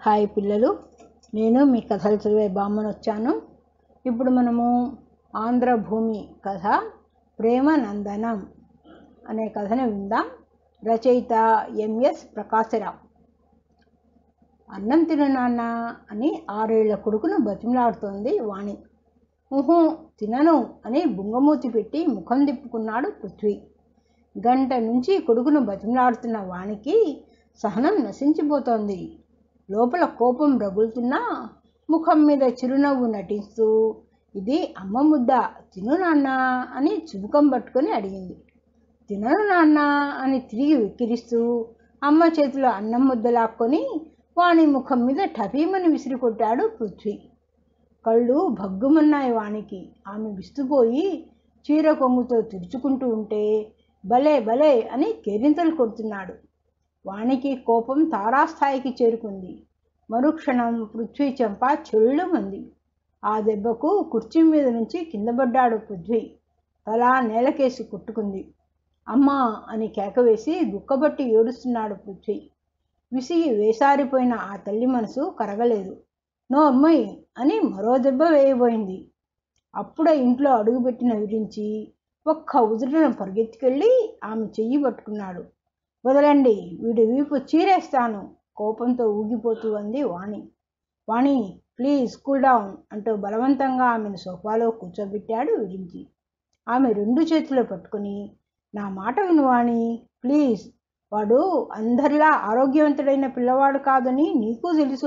hi పిల్లలు నేను మీ కథలు చదివే బామ్మను వచ్చాను ఇప్పుడు మనము ఆంధ్రభూమి కథ ప్రేమ నందనం అనే కథను విందాం రచయిత ఎంఎస్ ప్రకాశరావు అన్నం తిను నాన్న అని ఆరేళ్ల కొడుకును బతిమలాడుతోంది వాణి ఊహు తినను అని బుంగమూతి పెట్టి ముఖం తిప్పుకున్నాడు పృథ్వీ గంట నుంచి కొడుకును బతిమలాడుతున్న వానికి సహనం నశించిపోతోంది లోపల కోపం రగులుతున్నా ముఖం మీద చిరునవ్వు నటిస్తూ ఇది అమ్మ ముద్ద తిను నాన్న అని చుబుకం పట్టుకొని అడిగింది తినను నాన్న అని తిరిగి వెక్కిరిస్తూ అమ్మ చేతిలో అన్నం ముద్ద లాక్కొని వాణి ముఖం మీద టపీమని విసిరి కొట్టాడు పృథ్వీ కళ్ళు భగ్గుమన్నాయి వానికి ఆమె విస్తుపోయి చీర కొంగుతో తుడుచుకుంటూ ఉంటే భలే భలే అని కేరింతలు కొడుతున్నాడు వానికి కోపం తారాస్థాయికి చేరుకుంది మరుక్షణం పృథ్వీ చెంప చెళ్ళుమంది ఆ దెబ్బకు కుర్చీ మీద నుంచి కింద పడ్డాడు పృథ్వీ తల నేలకేసి కొట్టుకుంది అమ్మా అని కేకవేసి గుక్కబట్టి ఏడుస్తున్నాడు పృథ్వీ విసిగి వేసారిపోయిన ఆ తల్లి మనసు కరగలేదు నో అమ్మాయి అని మరో దెబ్బ వేయబోయింది అప్పుడే ఇంట్లో అడుగుపెట్టిన విరించి ఒక్క ఉదుటను పరిగెత్తుకెళ్ళి ఆమె చెయ్యి పట్టుకున్నాడు వదలండి వీడి వీపు చీరేస్తాను కోపంతో ఊగిపోతూ అంది Vani Vani please cool down అంటూ బలవంతంగా ఆమెను సోఫాలో కూర్చోబెట్టాడు విరించి ఆమె రెండు చేతులు పట్టుకుని నా మాట విను వాణి ప్లీజ్ వాడు అందరిలా ఆరోగ్యవంతుడైన పిల్లవాడు కాదని నీకు తెలుసు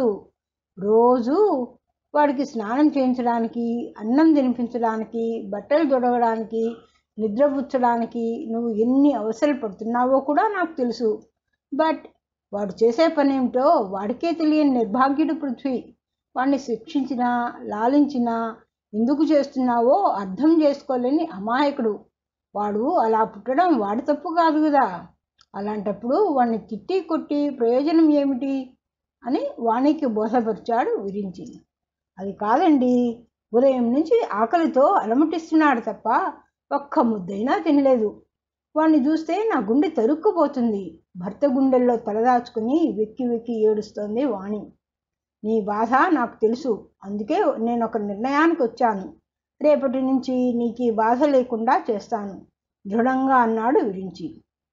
రోజు వాడికి స్నానం చేయించడానికి అన్నం తినిపించడానికి బట్టలు తొడగడానికి నిద్రపుచ్చడానికి నువ్వు ఎన్ని అవసరాలు పడుతున్నావో కూడా నాకు తెలుసు బట్ వాడు చేసే పనేమిటో వాడికే తెలియని నిర్భాగ్యుడు పృథ్వీ వాడిని శిక్షించినా లాలించినా ఎందుకు చేస్తున్నావో అర్థం చేసుకోలేని అమాయకుడు వాడు అలా పుట్టడం వాడి తప్పు కాదు కదా అలాంటప్పుడు వాడిని తిట్టి కొట్టి ప్రయోజనం ఏమిటి అని వాణికి బోధపరిచాడు విరించి అది కాదండి ఉదయం నుంచి ఆకలితో అలమటిస్తున్నాడు తప్ప ఒక్క ముద్దైనా తినలేదు వాణ్ణి చూస్తే నా గుండె తరుక్కుపోతుంది భర్త గుండెల్లో తలదాచుకుని వెక్కి వెక్కి ఏడుస్తోంది వాణి నీ బాధ నాకు తెలుసు అందుకే నేను ఒక నిర్ణయానికి వచ్చాను రేపటి నుంచి నీకు ఈ బాధ లేకుండా చేస్తాను దృఢంగా అన్నాడు విరించి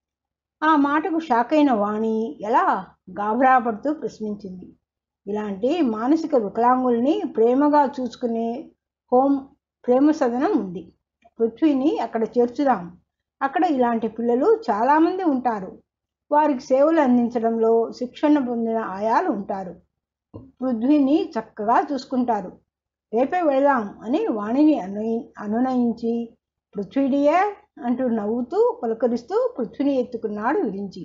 ఆ మాటకు షాక్ అయిన వాణి ఎలా గాభరా పడుతూ ప్రశ్నించింది ఇలాంటి మానసిక వికలాంగుల్ని ప్రేమగా చూసుకునే హోమ్ ప్రేమ సదనం ఉంది పృథ్వీని అక్కడ చేర్చుదాం అక్కడ ఇలాంటి పిల్లలు చాలామంది ఉంటారు వారికి సేవలు అందించడంలో శిక్షణ పొందిన ఆయాలు ఉంటారు పృథ్వీని చక్కగా చూసుకుంటారు రేపే వెళదాం అని వాణిని అనుయి అనునయించి పృథ్వీడియే అంటూ నవ్వుతూ పలకరిస్తూ పృథ్వీని ఎత్తుకున్నాడు Virinchi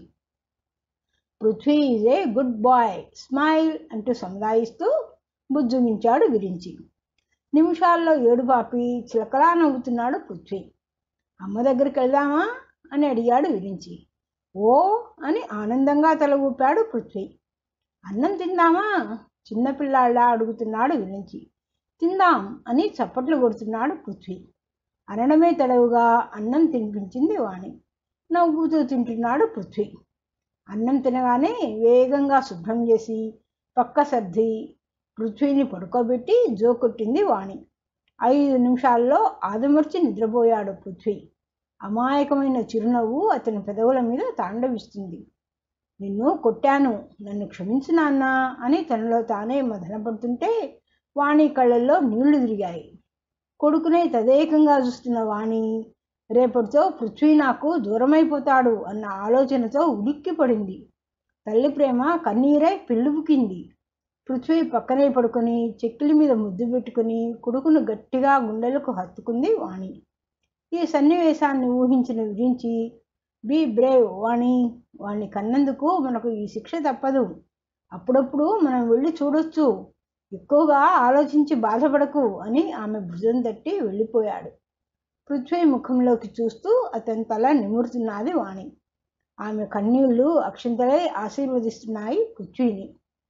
Prithvi is a good boy smile అంటూ సముదాయిస్తూ బుజ్జగించాడు విరించి నిమిషాల్లో ఏడుపాపి చిలకలా నవ్వుతున్నాడు పృథ్వీ అమ్మ దగ్గరికి వెళ్దామా అని అడిగాడు విరించి ఓ అని ఆనందంగా తల ఊపాడు పృథ్వీ అన్నం తిందామా చిన్నపిల్లాళ్ళ అడుగుతున్నాడు విరించి తిందాం అని చప్పట్లు కొడుతున్నాడు పృథ్వీ అనడమే తడవుగా అన్నం తినిపించింది వాణి నవ్వుతూ తింటున్నాడు పృథ్వీ అన్నం తినగానే వేగంగా శుభ్రం చేసి పక్క సర్ది పృథ్వీని పడుకోబెట్టి జోకొట్టింది వాణి ఐదు నిమిషాల్లో ఆదమర్చి నిద్రపోయాడు పృథ్వీ అమాయకమైన చిరునవ్వు అతని పెదవుల మీద తాండవిస్తుంది నిన్ను కొట్టాను నన్ను క్షమించు నాన్న అని తనలో తానే మదనపడుతుంటే వాణి కళ్ళల్లో నీళ్లు తిరిగాయి కొడుకునే తదేకంగా చూస్తున్న వాణి రేపటితో పృథ్వీ నాకు దూరమైపోతాడు అన్న ఆలోచనతో ఉలిక్కిపడింది తల్లి ప్రేమ కన్నీరై పిల్లుపుకింది పృథ్వీ పక్కనే పడుకొని చెక్కిలి మీద ముద్దు పెట్టుకుని కొడుకును గట్టిగా గుండెలకు హత్తుకుంది వాణి ఈ సన్నివేశాన్ని ఊహించిన విరించి బీ బ్రేవ్ వాణి వాణ్ణి కన్నందుకు మనకు ఈ శిక్ష తప్పదు అప్పుడప్పుడు మనం వెళ్ళి చూడొచ్చు ఎక్కువగా ఆలోచించి బాధపడకు అని ఆమె భుజం తట్టి వెళ్ళిపోయాడు పృథ్వీ ముఖంలోకి చూస్తూ అతని తల నిమురుతున్నది వాణి ఆమె కన్నీళ్లు అక్షంతలై ఆశీర్వదిస్తున్నాయి పృథ్వీని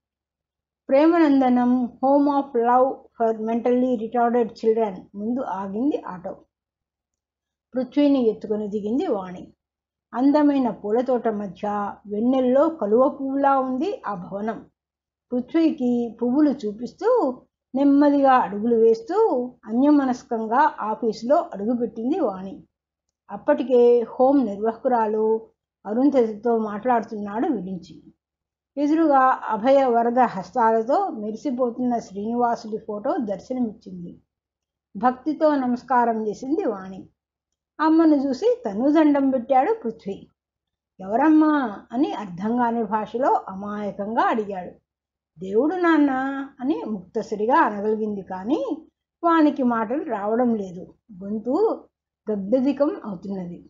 Premanandanam home of love for mentally retarded children ముందు ఆగింది ఆటో పృథ్వీని ఎత్తుకొని దిగింది వాణి అందమైన పూలతోట మధ్య వెన్నెల్లో కలువ పువ్వులా ఉంది ఆ భవనం పృథ్వీకి పువ్వులు చూపిస్తూ నెమ్మదిగా అడుగులు వేస్తూ అన్యమనస్కంగా ఆఫీసులో అడుగుపెట్టింది వాణి అప్పటికే హోం నిర్వాహకురాలు అరుంధతితో మాట్లాడుతున్నాడు విరించి ఎదురుగా అభయ వరద హస్తాలతో మెరిసిపోతున్న శ్రీనివాసుడి ఫోటో దర్శనమిచ్చింది భక్తితో నమస్కారం చేసింది వాణి అమ్మను చూసి తను దండం పెట్టాడు పృథ్వీ ఎవరమ్మా అని అర్థం కాని భాషలో అమాయకంగా అడిగాడు దేవుడు నాన్న అని ముక్తసరిగా అనగలిగింది కానీ వానికి మాటలు రావడం లేదు గొంతు గద్దదికం అవుతున్నది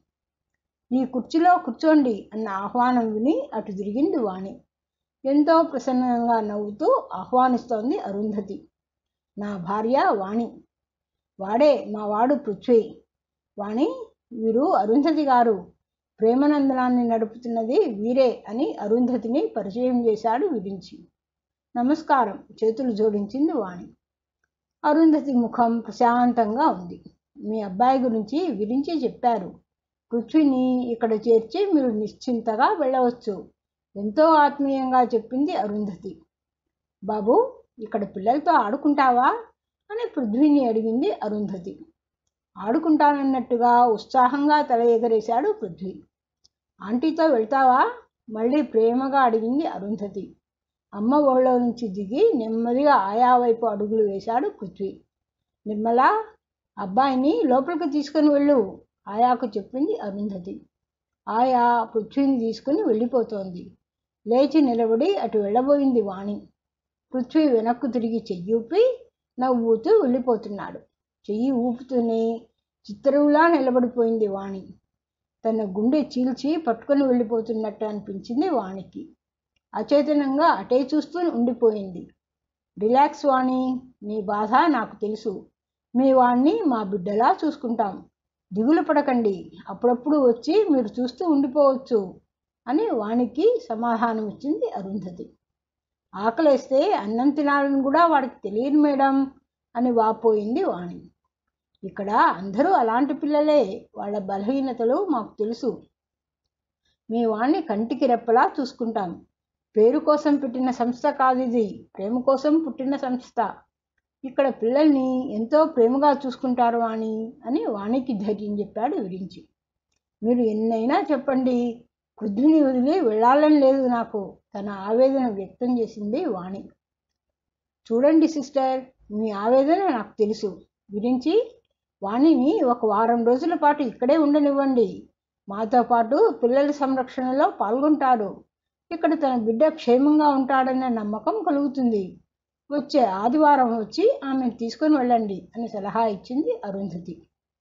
ఈ కుర్చీలో కూర్చోండి అన్న ఆహ్వానం విని అటు తిరిగింది వాణి ఎంతో ప్రసన్నంగా నవ్వుతూ ఆహ్వానిస్తోంది అరుంధతి నా భార్య వాణి వాడే మా వాడు పృథ్వీ వాణి వీరు అరుంధతి గారు ప్రేమనందనాన్ని నడుపుతున్నది వీరే అని అరుంధతిని పరిచయం చేశాడు విరించి నమస్కారం చేతులు జోడించింది వాణి అరుంధతి ముఖం ప్రశాంతంగా ఉంది మీ అబ్బాయి గురించి విరించి చెప్పారు పృథ్వీని ఇక్కడ చేర్చి మీరు నిశ్చింతగా వెళ్ళవచ్చు ఎంతో ఆత్మీయంగా చెప్పింది అరుంధతి బాబు ఇక్కడ పిల్లలతో ఆడుకుంటావా అని పృథ్వీని అడిగింది అరుంధతి ఆడుకుంటానన్నట్టుగా ఉత్సాహంగా తల ఎగరేశాడు పృథ్వీ ఆంటీతో వెళ్తావా మళ్ళీ ప్రేమగా అడిగింది అరుంధతి అమ్మ ఒళ్ళో నుంచి దిగి నెమ్మదిగా ఆయా వైపు అడుగులు వేశాడు పృథ్వీ నిర్మల అబ్బాయిని లోపలికి తీసుకుని వెళ్ళు ఆయాకు చెప్పింది అరుంధతి ఆయా పృథ్వీని తీసుకుని వెళ్ళిపోతోంది లేచి నిలబడి అటు వెళ్ళబోయింది వాణి పృథ్వీ వెనక్కు తిరిగి చెయ్యి ఊపి నవ్వుతూ వెళ్ళిపోతున్నాడు చెయ్యి ఊపుతూనే చిత్తరువులా నిలబడిపోయింది వాణి తన గుండె చీల్చి పట్టుకొని వెళ్ళిపోతున్నట్టు అనిపించింది వాణికి అచేతనంగా అటే చూస్తూ ఉండిపోయింది రిలాక్స్ వాణి నీ బాధ నాకు తెలుసు మీ వాణ్ణి మా బిడ్డలా చూసుకుంటాం దిగులు పడకండి అప్పుడప్పుడు వచ్చి మీరు చూస్తూ ఉండిపోవచ్చు అని వాణికి సమాధానం ఇచ్చింది అరుంధతి ఆకలేస్తే అన్నం తినాలని కూడా వాడికి తెలియదు మేడం అని వాపోయింది వాణి ఇక్కడ అందరూ అలాంటి పిల్లలే వాళ్ళ బలహీనతలు మాకు తెలుసు మీ వాణ్ణి కంటికి రెప్పలా చూసుకుంటాం పేరు కోసం పెట్టిన సంస్థ కాదు ఇది ప్రేమ కోసం పుట్టిన సంస్థ ఇక్కడ పిల్లల్ని ఎంతో ప్రేమగా చూసుకుంటారు వాణి అని వాణికి ధైర్యం చెప్పాడు విరించి మీరు ఎన్నైనా చెప్పండి పృథ్వీని వదిలి వెళ్ళాలని లేదు నాకు తన ఆవేదన వ్యక్తం చేసింది వాణి చూడండి సిస్టర్ మీ ఆవేదన నాకు తెలుసు గురించి వాణిని ఒక వారం రోజుల పాటు ఇక్కడే ఉండనివ్వండి మాతో పాటు పిల్లల సంరక్షణలో పాల్గొంటాడు ఇక్కడ తన బిడ్డ క్షేమంగా ఉంటాడన్న నమ్మకం కలుగుతుంది వచ్చే ఆదివారం వచ్చి ఆమెను తీసుకొని వెళ్ళండి అని సలహా ఇచ్చింది అరుంధతి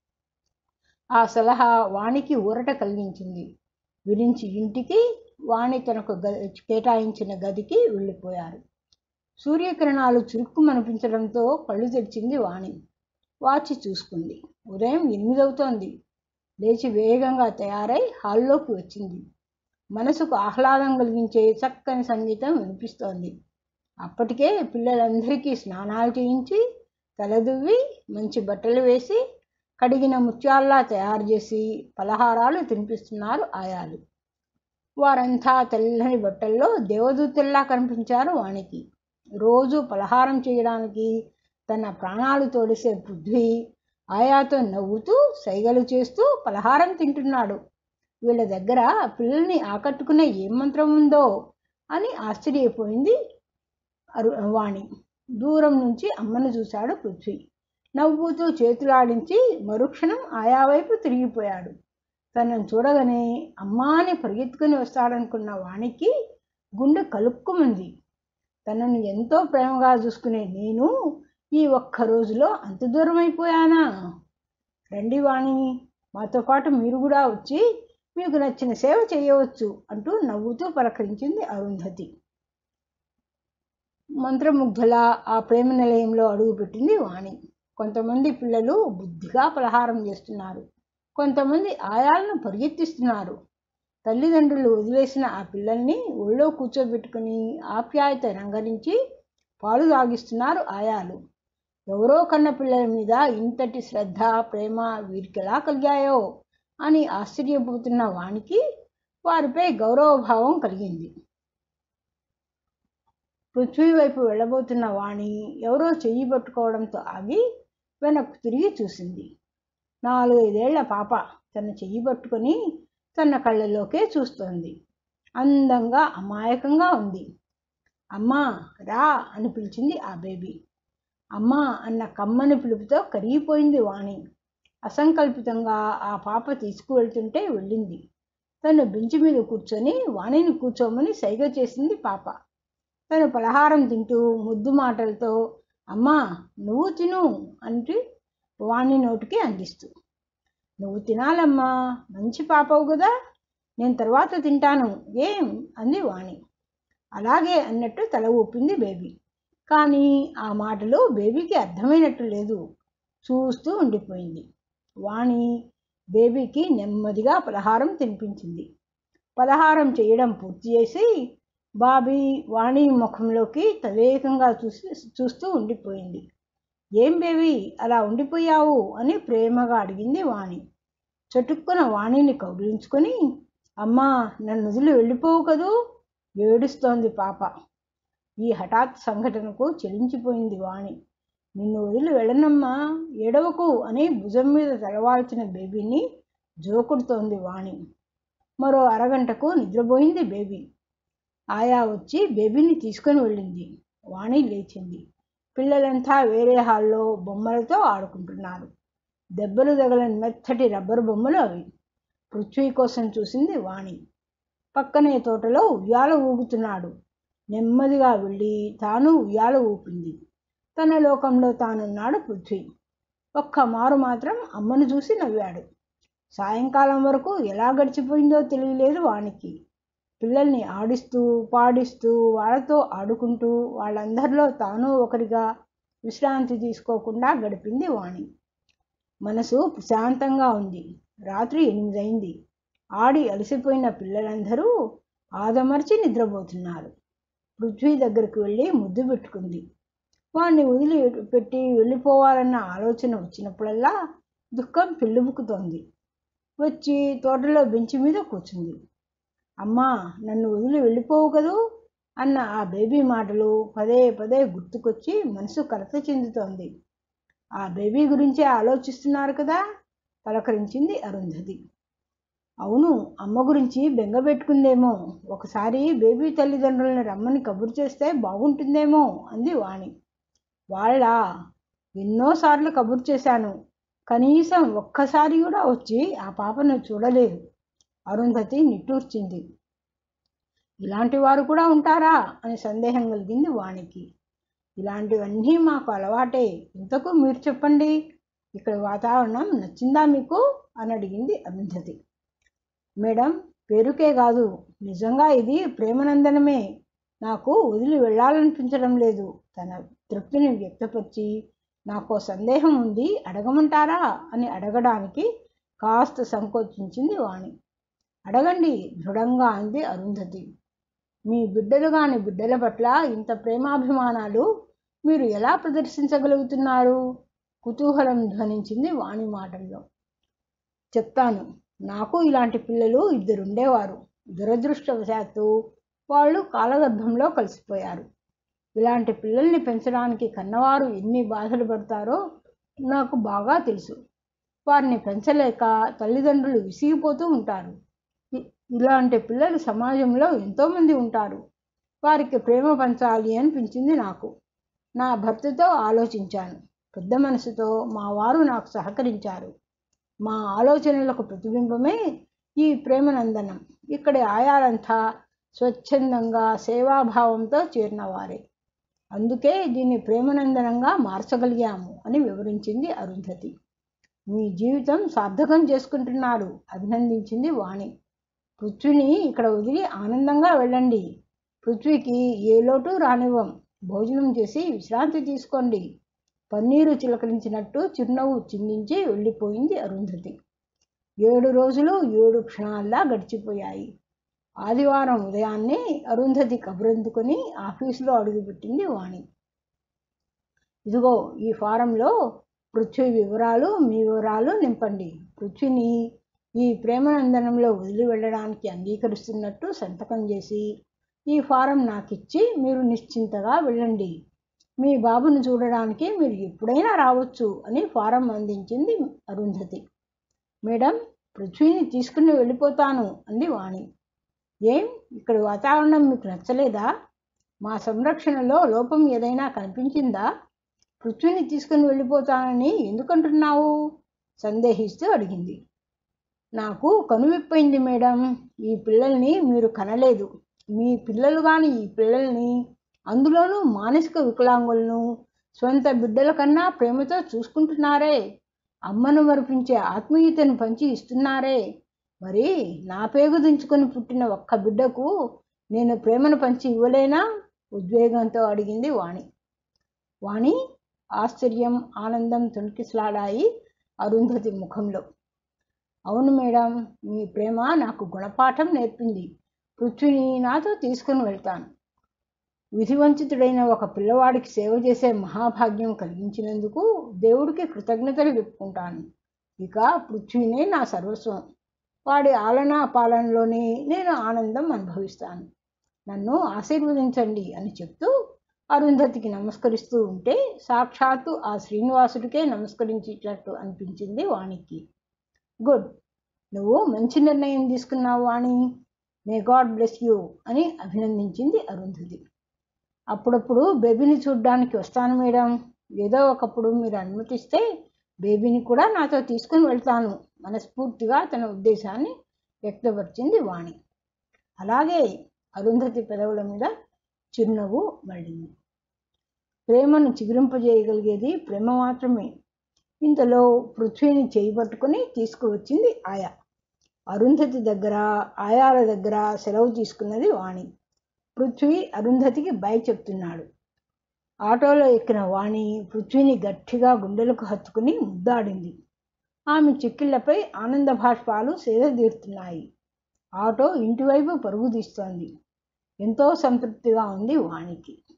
ఆ సలహా వాణికి ఊరట కలిగించింది విరించి ఇంటికి వాణి తనకు గ కేటాయించిన గదికి వెళ్ళిపోయారు సూర్యకిరణాలు చురుక్కుమనిపించడంతో కళ్ళు తెరిచింది వాణి వాచి చూసుకుంది ఉదయం ఎనిమిదవుతోంది లేచి వేగంగా తయారై హాల్లోకి వచ్చింది మనసుకు ఆహ్లాదం కలిగించే చక్కని సంగీతం వినిపిస్తోంది అప్పటికే పిల్లలందరికీ స్నానాలు చేయించి తలదువ్వి మంచి బట్టలు వేసి కడిగిన ముత్యాల్లా తయారు చేసి పలహారాలు తినిపిస్తున్నారు ఆయాలు వారంతా తెల్లని బట్టల్లో దేవదూతల్లా కనిపించారు వానికి రోజు పలహారం చేయడానికి తన ప్రాణాలు తోడిసే పృథ్వీ ఆయాతో నవ్వుతూ సైగలు చేస్తూ పలహారం తింటున్నాడు వీళ్ళ దగ్గర పిల్లల్ని ఆకట్టుకునే ఏం మంత్రం ఉందో అని ఆశ్చర్యపోయింది అరు వాణి దూరం నుంచి అమ్మను చూశాడు పృథ్వీ నవ్వుతూ చేతులాడించి మరుక్షణం ఆయా వైపు తిరిగిపోయాడు తనను చూడగానే అమ్మా అని పరిగెత్తుకుని వస్తాడనుకున్న వాణికి గుండె కలుక్కుమంది తనను ఎంతో ప్రేమగా చూసుకునే నేను ఈ ఒక్క రోజులో అంత దూరం అయిపోయానా రండి వాణి మాతో పాటు మీరు కూడా వచ్చి మీకు నచ్చిన సేవ చేయవచ్చు అంటూ నవ్వుతూ పలకరించింది అరుంధతి మంత్రముగ్ధుల ఆ ప్రేమ నిలయంలో అడుగుపెట్టింది వాణి కొంతమంది పిల్లలు బుద్ధిగా పలహారం చేస్తున్నారు కొంతమంది ఆయాలను పరిగెత్తిస్తున్నారు తల్లిదండ్రులు వదిలేసిన ఆ పిల్లల్ని ఒళ్ళో కూర్చోబెట్టుకుని ఆప్యాయత రంగరించి పాలు తాగిస్తున్నారు ఆయాలు ఎవరో కన్న పిల్లల మీద ఇంతటి శ్రద్ధ ప్రేమ వీరికి ఎలా కలిగాయో అని ఆశ్చర్యపోతున్న వానికి వారిపై గౌరవభావం కలిగింది పృథ్వీ వైపు వెళ్ళబోతున్న వాణి ఎవరో చెయ్యి పట్టుకోవడంతో ఆగి వెనక్కు తిరిగి చూసింది నాలుగైదేళ్ల పాప తన చెయ్యి పట్టుకొని తన కళ్ళలోకే చూస్తోంది అందంగా అమాయకంగా ఉంది అమ్మా రా అని పిలిచింది ఆ బేబీ అమ్మా అన్న కమ్మని పిలుపుతో కరిగిపోయింది వాణి అసంకల్పితంగా ఆ పాప తీసుకువెళ్తుంటే వెళ్ళింది తను బెంచి మీద కూర్చొని వాణిని కూర్చోమని సైగ చేసింది పాప తను పలహారం తింటూ ముద్దు మాటలతో అమ్మా నువ్వు తిను అంటే వాణి నోటికి అందిస్తూ నువ్వు తినాలమ్మా మంచి పాపవు కదా నేను తర్వాత తింటాను ఏం అంది వాణి అలాగే అన్నట్టు తల ఊపింది బేబీ కానీ ఆ మాటలు బేబీకి అర్థమైనట్టు లేదు చూస్తూ ఉండిపోయింది వాణి బేబీకి నెమ్మదిగా పలహారం తినిపించింది పలహారం చేయడం పూర్తి చేసి బాబీ వాణి ముఖంలోకి తదేకంగా చూసి చూస్తూ ఉండిపోయింది ఏం బేబీ అలా ఉండిపోయావు అని ప్రేమగా అడిగింది వాణి చటుక్కున వాణిని కౌగిలించుకొని అమ్మా నన్ను వదిలి వెళ్ళిపోవు కదూ ఏడుస్తోంది పాప ఈ హఠాత్ సంఘటనకు చెలించిపోయింది వాణి నిన్ను వదిలి వెళ్ళనమ్మా ఏడవకు అని భుజం మీద తలవాల్చిన బేబీని జోకుడుతోంది వాణి మరో అరగంటకు నిద్రపోయింది బేబీ ఆయా వచ్చి బేబీని తీసుకొని వెళ్ళింది వాణి లేచింది పిల్లలంతా వేరే హాల్లో బొమ్మలతో ఆడుకుంటున్నారు దెబ్బలు తగలని మెత్తటి రబ్బరు బొమ్మలు అవి పృథ్వీ కోసం చూసింది వాణి పక్కనే తోటలో ఉయ్యాల ఊగుతున్నాడు నెమ్మదిగా వెళ్ళి తాను ఉయ్యాల ఊపింది తన లోకంలో తానున్నాడు పృథ్వీ ఒక్క మారు మాత్రం అమ్మను చూసి నవ్వాడు సాయంకాలం వరకు ఎలా గడిచిపోయిందో తెలియలేదు వానికి పిల్లల్ని ఆడిస్తూ పాడిస్తూ వాళ్ళతో ఆడుకుంటూ వాళ్ళందరిలో తాను ఒకరిగా విశ్రాంతి తీసుకోకుండా గడిపింది వాణి మనసు ప్రశాంతంగా ఉంది రాత్రి ఎనిమిదైంది ఆడి అలసిపోయిన పిల్లలందరూ ఆదమర్చి నిద్రపోతున్నారు పృథ్వీ దగ్గరికి వెళ్ళి ముద్దు పెట్టుకుంది వాణ్ణి వదిలి పెట్టి వెళ్ళిపోవాలన్న ఆలోచన వచ్చినప్పుడల్లా దుఃఖం పెళ్ళుబుకుతోంది వచ్చి తోటలో బెంచి మీద కూర్చుంది అమ్మా నన్ను వదిలి వెళ్ళిపోవు కదూ అన్న ఆ బేబీ మాటలు పదే పదే గుర్తుకొచ్చి మనసు కలత చెందుతోంది ఆ బేబీ గురించే ఆలోచిస్తున్నారు కదా పలకరించింది అరుంధతి అవును అమ్మ గురించి బెంగపెట్టుకుందేమో ఒకసారి బేబీ తల్లిదండ్రులను రమ్మని కబురు చేస్తే బాగుంటుందేమో అంది వాణి వాళ్ళ ఎన్నోసార్లు కబురు చేశాను కనీసం ఒక్కసారి కూడా వచ్చి ఆ పాపను చూడలేదు అరుంధతి నిట్టూర్చింది ఇలాంటి వారు కూడా ఉంటారా అని సందేహం కలిగింది వాణికి ఇలాంటివన్నీ మాకు అలవాటే ఇంతకు మీరు చెప్పండి ఇక్కడ వాతావరణం నచ్చిందా మీకు అని అడిగింది అరుంధతి మేడం పేరుకే కాదు నిజంగా ఇది ప్రేమనందనమే నాకు వదిలి వెళ్ళాలనిపించడం లేదు తన తృప్తిని వ్యక్తపరిచి నాకు సందేహం ఉంది అడగమంటారా అని అడగడానికి కాస్త సంకోచించింది వాణి అడగండి దృఢంగా అంది అరుంధతి మీ బిడ్డలు కాని బిడ్డల పట్ల ఇంత ప్రేమాభిమానాలు మీరు ఎలా ప్రదర్శించగలుగుతున్నారు కుతూహలం ధ్వనించింది వాణి మాటల్లో చెప్తాను నాకు ఇలాంటి పిల్లలు ఇద్దరుండేవారు దురదృష్టవశాత్తు వాళ్ళు కాలగర్భంలో కలిసిపోయారు ఇలాంటి పిల్లల్ని పెంచడానికి కన్నవారు ఎన్ని బాధలు పడతారో నాకు బాగా తెలుసు వారిని పెంచలేక తల్లిదండ్రులు విసిగిపోతూ ఉంటారు ఇలాంటి పిల్లలు సమాజంలో ఎంతోమంది ఉంటారు వారికి ప్రేమ పంచాలి అనిపించింది నాకు నా భర్తతో ఆలోచించాను పెద్ద మనసుతో మా వారు నాకు సహకరించారు మా ఆలోచనలకు ప్రతిబింబమే ఈ ప్రేమనందనం ఇక్కడి ఆయాలంతా స్వచ్ఛందంగా సేవాభావంతో చేరినవారే అందుకే దీన్ని ప్రేమనందనంగా మార్చగలిగాము అని వివరించింది అరుంధతి మీ జీవితం సార్థకం చేసుకుంటున్నారు అభినందించింది వాణి పృథ్వీని ఇక్కడ వదిలి ఆనందంగా వెళ్ళండి పృథ్వీకి ఏ లోటు రానివ్వం భోజనం చేసి విశ్రాంతి తీసుకోండి పన్నీరు చిలకరించినట్టు చిరునవ్వు చిందించి వెళ్ళిపోయింది అరుంధతి ఏడు రోజులు ఏడు క్షణాల్లా గడిచిపోయాయి ఆదివారం ఉదయాన్నే అరుంధతి కబురందుకొని ఆఫీసులో అడుగుపెట్టింది వాణి ఇదిగో ఈ ఫారంలో పృథ్వీ వివరాలు మీ వివరాలు నింపండి పృథ్వీని ఈ ప్రేమనందనంలో వదిలి వెళ్ళడానికి అంగీకరిస్తున్నట్టు సంతకం చేసి ఈ ఫారం నాకు ఇచ్చి మీరు నిశ్చింతగా వెళ్ళండి మీ బాబును చూడడానికి మీరు ఎప్పుడైనా రావచ్చు అని ఫారం అందించింది అరుంధతి మేడం పృథ్వీని తీసుకుని వెళ్ళిపోతాను అంది వాణి ఏం ఇక్కడ వాతావరణం మీకు నచ్చలేదా మా సంరక్షణలో లోపం ఏదైనా కనిపించిందా పృథ్వీని తీసుకుని వెళ్ళిపోతానని ఎందుకంటున్నావు సందేహిస్తూ అడిగింది నాకు కనువిప్పైంది మేడం ఈ పిల్లల్ని మీరు కనలేదు మీ పిల్లలు కానీ ఈ పిల్లల్ని అందులోనూ మానసిక వికలాంగులను స్వంత బిడ్డల కన్నా ప్రేమతో చూసుకుంటున్నారే అమ్మను మరిపించే ఆత్మీయతను పంచి ఇస్తున్నారే మరి నా పేగు దించుకొని పుట్టిన ఒక్క బిడ్డకు నేను ప్రేమను పంచి ఇవ్వలేనా ఉద్వేగంతో అడిగింది వాణి వాణి ఆశ్చర్యం ఆనందం తొణికిసలాడాయి అరుంధతి ముఖంలో అవును మేడం మీ ప్రేమ నాకు గుణపాఠం నేర్పింది పృథ్వీని నాతో తీసుకుని వెళ్తాను విధివంచితుడైన ఒక పిల్లవాడికి సేవ చేసే మహాభాగ్యం కలిగించినందుకు దేవుడికి కృతజ్ఞతలు చెప్పుకుంటాను ఇక పృథ్వీనే నా సర్వస్వం వాడి ఆలనా పాలనలోనే నేను ఆనందం అనుభవిస్తాను నన్ను ఆశీర్వదించండి అని చెప్తూ అరుంధతికి నమస్కరిస్తూ ఉంటే సాక్షాత్తు ఆ శ్రీనివాసుడికే నమస్కరించేటట్టు అనిపించింది వాణికి గుడ్ నువ్వు మంచి నిర్ణయం తీసుకున్నావు Vani may God bless you అని అభినందించింది అరుంధతి అప్పుడప్పుడు బేబీని చూడ్డానికి వస్తాను మేడం ఏదో ఒకప్పుడు మీరు అనుమతిస్తే బేబీని కూడా నాతో తీసుకుని వెళ్తాను మనస్ఫూర్తిగా తన ఉద్దేశాన్ని వ్యక్తపరిచింది వాణి అలాగే అరుంధతి పెదవుల మీద చిరునవ్వు మళ్ళింది ప్రేమను చిగురింపజేయగలిగేది ప్రేమ మాత్రమే ఇంతలో పృథ్వీని చేయి పట్టుకుని తీసుకువచ్చింది ఆయా అరుంధతి దగ్గర ఆయాల దగ్గర సెలవు తీసుకున్నది వాణి పృథ్వీ అరుంధతికి బై చెప్తున్నాడు ఆటోలో ఎక్కిన వాణి పృథ్వీని గట్టిగా గుండెలకు హత్తుకుని ముద్దాడింది ఆమె చిక్కిళ్లపై ఆనంద భాష్పాలు సేదతీరుతున్నాయి ఆటో ఇంటివైపు పరుగు తీస్తోంది ఎంతో సంతృప్తిగా ఉంది వాణికి